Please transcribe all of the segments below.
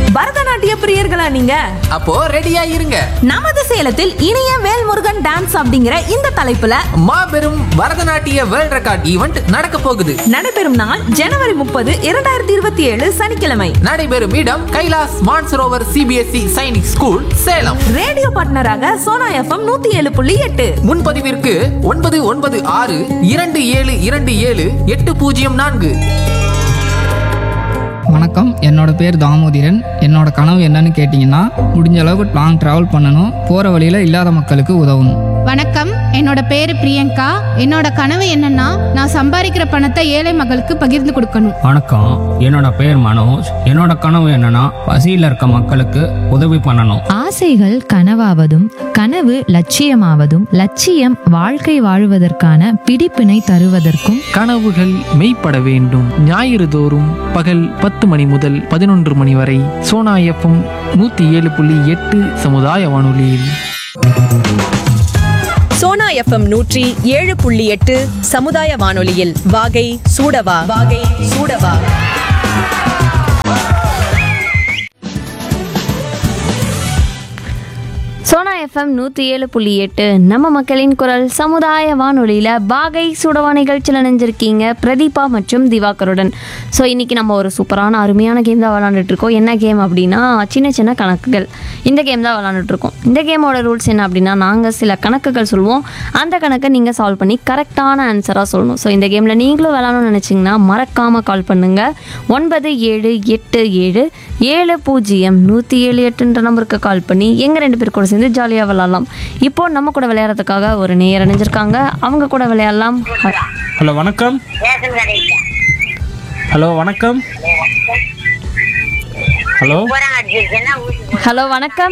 பரதநாட்டிய பிரியர்களா நீங்க அப்போ ரெடியா இருங்க நமது சேலத்தில் இனிய வேல்முருகன் டான்ஸ் அப்படிங்கிற இந்த தலைப்புல மாபெரும் பரதநாட்டிய வேர்ல்ட் ரெக்கார்ட் ஈவெண்ட் நடக்க போகுது நடைபெறும் நாள் ஜனவரி முப்பது இரண்டாயிரத்தி இருபத்தி ஏழு சனிக்கிழமை நடைபெறும் இடம் Kailash Mansarovar CBSE Sainik school Salem radio பார்ட்னராக சோனா எஃப்எம் நூத்தி ஏழு புள்ளி எட்டு முன்பதிவிற்கு ஒன்பது ஒன்பது ஆறு இரண்டு ஏழு இரண்டு ஏழு எட்டு பூஜ்ஜியம் நான்கு வணக்கம் என்னோட பேர் தாமோதிரன் என்னோட கனவு என்னன்னு கேட்டிங்கன்னா முடிஞ்ச அளவுக்கு லாங் ட்ராவல் பண்ணணும் போகிற வழியில் இல்லாத மக்களுக்கு உதவணும் வணக்கம் என்னோட பேரு பிரியங்கா என்னோட கனவு என்னன்னா நான் சம்பாதிக்கிற பணத்தை ஏழை மக்களுக்கு பகிர்ந்து கொடுக்கணும் வணக்கம் என்னோட பேர் மனோஜ் என்னோட கனவு என்னன்னா பசியில் இருக்க மக்களுக்கு உதவி பண்ணணும் ஆசைகள் கனவாவதும் கனவு லட்சியமாவதும் லட்சியம் வாழ்க்கை வாழுவதற்கான பிடிப்பினை தருவதற்கும் கனவுகள் மெய்ப்பட வேண்டும் ஞாயிறு தோறும் பகல் பத்து மணி முதல் பதினொன்று மணி வரை சோனா எஃப்எம் நூற்றி ஏழு புள்ளி எட்டு சமுதாய வானொலியில் சோனா எஃப்எம் நூற்றி ஏழு புள்ளி எட்டு சமுதாய வானொலியில் வாகை சூடவா வாகை சூடவா சோனா எஃப்எம் நூற்றி ஏழு புள்ளி எட்டு நம்ம மக்களின் குரல் சமுதாய வானொலியில் பாகை சுடவா நிகழ்ச்சியில் நினைஞ்சிருக்கீங்க பிரதீபா மற்றும் திவாகருடன் ஸோ இன்றைக்கி நம்ம ஒரு சூப்பரான அருமையான கேம் தான் விளாண்டுட்டு இருக்கோம் என்ன கேம் அப்படின்னா சின்ன சின்ன கணக்குகள் இந்த கேம் தான் விளாண்டுட்டு இருக்கோம் இந்த கேமோட ரூல்ஸ் என்ன அப்படின்னா நாங்கள் சில கணக்குகள் சொல்லுவோம் அந்த கணக்கை நீங்கள் சால்வ் பண்ணி கரெக்டான ஆன்சராக சொல்லணும் ஸோ இந்த கேமில் நீங்களும் விளாடணும்னு நினச்சிங்கன்னா மறக்காமல் கால் பண்ணுங்கள் ஒன்பது ஏழு எட்டு ஏழு ஏழு பூஜ்ஜியம் நூற்றி ஏழு எட்டுன்ற நம்பருக்கு கால் பண்ணி எங்கள் ரெண்டு பேர் கூட சேர்ந்து ஜாலியாக விளாட்லாம் இப்போ நம்ம கூட விளையாடுறதுக்காக ஒரு நேர் அணிஞ்சிருக்காங்க அவங்க கூட விளையாடலாம் ஹலோ வணக்கம் ஹலோ வணக்கம் ஹலோ ஹலோ வணக்கம்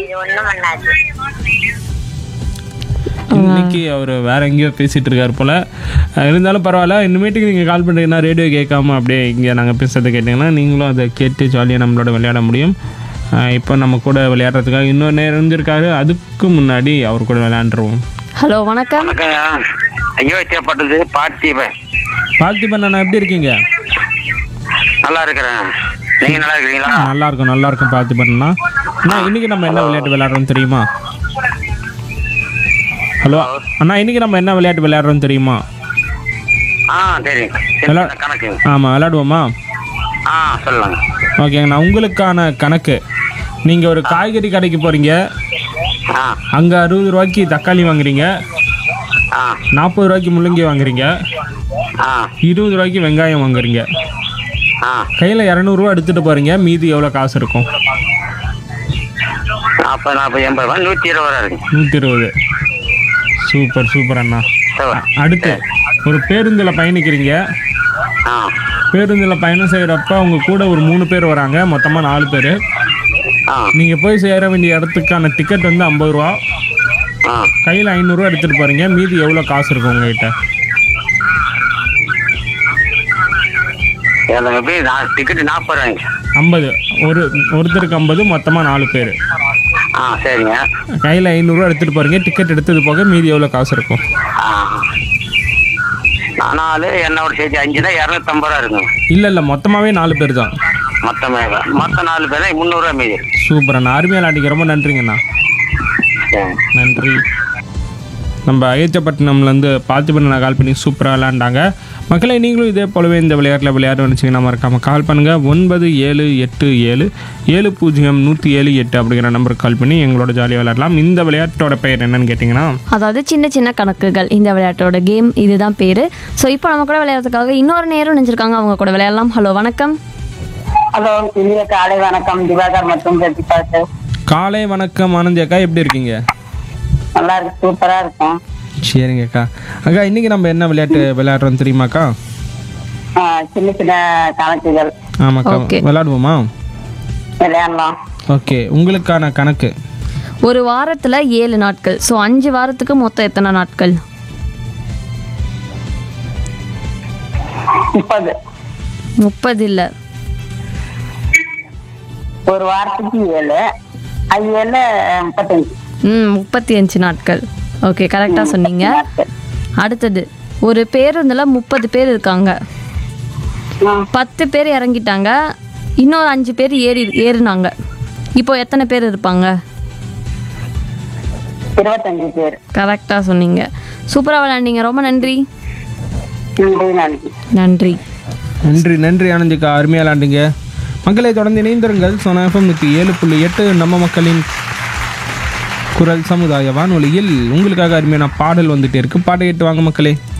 இன்னைக்கு அவர் வேற எங்கேயோ பேசிட்டு இருக்காரு போல அஹ் இருந்தாலும் பரவாயில்ல இனிமேட்டுக்கு நீங்கள் கால் பண்ணுறீங்கன்னா ரேடியோ கேட்காம அப்படியே இங்கே நாங்கள் பேசுறதை கேட்டிங்கன்னா நீங்களும் அதை கேட்டு ஜாலியாக நம்மளோட விளையாட முடியும் அஹ் இப்போ நம்ம கூட விளையாடுறதுக்காக இன்னொரு நேரம் இருந்திருக்காரு அதுக்கு முன்னாடி அவர் கூட விளையாண்டுருவோம் ஹலோ வணக்கம் அயோத்தியப்பட்டது பார்த்திபன் பார்த்திபன் அண்ணா எப்படி இருக்கீங்க நல்லா இருக்கிறேன் நீங்க நல்லா இருக்கிறீங்களா நல்லா இருக்கும் நல்லா இருக்கும் பார்த்திபன் அண்ணா அண்ணா இன்னைக்கு நம்ம என்ன விளையாட்டு விளையாடுறோம் தெரியுமா ஹலோ அண்ணா இன்னைக்கு நம்ம என்ன விளையாட்டு விளையாடுறோம் தெரியுமா ஆ தெரியும் விளா- கணக்கு ஆமாம் விளையாடுவோமா ஆ சொல்லுங்க ஓகேங்கண்ணா உங்களுக்கான கணக்கு நீங்கள் ஒரு காய்கறி கடைக்கு போகிறீங்க ஆ அங்கே அறுபது ரூபாய்க்கு தக்காளி வாங்குறீங்க ஆ நாற்பது ரூபாய்க்கு முள்ளங்கி வாங்குறீங்க ஆ இருபது ரூபாய்க்கு வெங்காயம் வாங்குறீங்க ஆ கையில் இரநூறுவா எடுத்துகிட்டு போகிறீங்க மீதி எவ்வளோ காசு இருக்கும் நாற்பது நாற்பது எண்பது ரூபா நூற்றி இருபது ரூபா இருக்கு நூற்றி இருபது சூப்பர் சூப்பர் அண்ணா சரி. அடுத்து ஒரு பேருந்தில் பயணிக்கிறீங்க ஆ பேருந்தில் பயணம் செய்கிறப்ப உங்கள் கூட ஒரு மூணு பேர் வராங்க மொத்தமாக நாலு பேர் ஆ நீங்கள் போய் சேர வேண்டிய இடத்துக்கான டிக்கெட் வந்து ஐம்பது ரூபா ஆ கையில் ஐநூறுரூவா எடுத்துகிட்டு போகிறீங்க மீதி எவ்வளோ காசு இருக்கும் உங்ககிட்ட எனக்கு எப்படி நான் டிக்கெட்டு நாற்பது ரூபாய்ங்க ஐம்பது ஒரு ஒருத்தருக்கு ஐம்பது மொத்தமாக நாலு பேர் ஆ சரிங்க கையில் ஐநூறுரூவா எடுத்துகிட்டு போகிறீங்க டிக்கெட் எடுத்தது போக மீதி எவ்வளோ காசு இருக்கும் ஆ நான் நாலு என்னோட சேர்த்து அஞ்சுனா இரநூத்தம்பது ரூபா இருக்குங்க இல்லை இல்லை மொத்தமாகவே நாலு பேர் தான் மொத்தமே மொத்தம் நாலு பேர் முந்நூறுரூவா மீதி சூப்பர் அண்ணா அருமையாக விளையாடிங்க ரொம்ப நன்றிங்கண்ணா சரி நன்றி நம்ம அயோத்தியப்பட்டினம்லேருந்து பார்த்திபன் நான் கால் பண்ணி சூப்பராக விளையாண்டாங்க மக்களை நீங்களும் இதே போலவே இந்த விளையாட்டில் விளையாட நினச்சிங்கன்னா மறக்காமல் கால் பண்ணுங்கள் ஒன்பது ஏழு எட்டு ஏழு ஏழு பூஜ்ஜியம் நூற்றி ஏழு எட்டு அப்படிங்கிற நம்பருக்கு கால் பண்ணி எங்களோட ஜாலியாக விளையாடலாம் இந்த விளையாட்டோட பெயர் என்னன்னு கேட்டிங்கன்னா அதாவது சின்ன சின்ன கணக்குகள் இந்த விளையாட்டோட கேம் இதுதான் பேர் ஸோ இப்போ நம்ம கூட விளையாடுறதுக்காக இன்னொரு நேரம் நினைச்சிருக்காங்க அவங்க கூட விளையாடலாம் ஹலோ வணக்கம் ஹலோ இனிய காலை வணக்கம் திவாகர் மற்றும் பிரதீபா சார் காலை வணக்கம் ஆனந்தி அக்கா எப்படி இருக்கீங்க நல்லா இருக்கு சூப்பரா இருக்கும் சரிங்க அக்கா அக்கா இன்றைக்கி நம்ம என்ன விளையாட்டு விளையாடுறோம் தெரியுமாக்கா ஆ, சின்ன சின்ன கணக்குகள் ஆமாக்கா Okay. விளையாடுவோமா விளையாடலாம் ஓகே உங்களுக்கான கணக்கு ஒரு வாரத்தில் ஏழு நாட்கள் ஸோ அஞ்சு வாரத்துக்கு மொத்தம் எத்தனை நாட்கள் முப்பது முப்பது இல்லை ஒரு வாரத்துக்கு ஏழு அது ஏழு முப்பத்தஞ்சு ம் முப்பத்தி அஞ்சு நாட்கள் ஓகே கரெக்டாக சொன்னீங்க அடுத்தது ஒரு பேருந்தில் முப்பது பேர் இருக்காங்க பத்து பேர் இறங்கிட்டாங்க இன்னொரு அஞ்சு பேர் ஏறி ஏறுனாங்க இப்போ எத்தனை பேர் இருப்பாங்க இருபத்தஞ்சு பேர் கரெக்டாக சொன்னீங்க சூப்பராக விளையாண்டீங்க ரொம்ப நன்றி நன்றி நன்றி நன்றி நன்றி நன்றி ஆனந்திக்கா அருமையாக விளாண்டுங்க மக்களை தொடர்ந்து இணைந்திருங்கள் சோனா எஃப்எம் நூற்றி ஏழு புள்ளி எட்டு நம்ம மக்களின் குரல் சமுதாய வானொலியில் உங்களுக்காக அருமையான பாடல் வந்துட்டே இருக்கு பாட்டை கேட்டு வாங்க மக்களே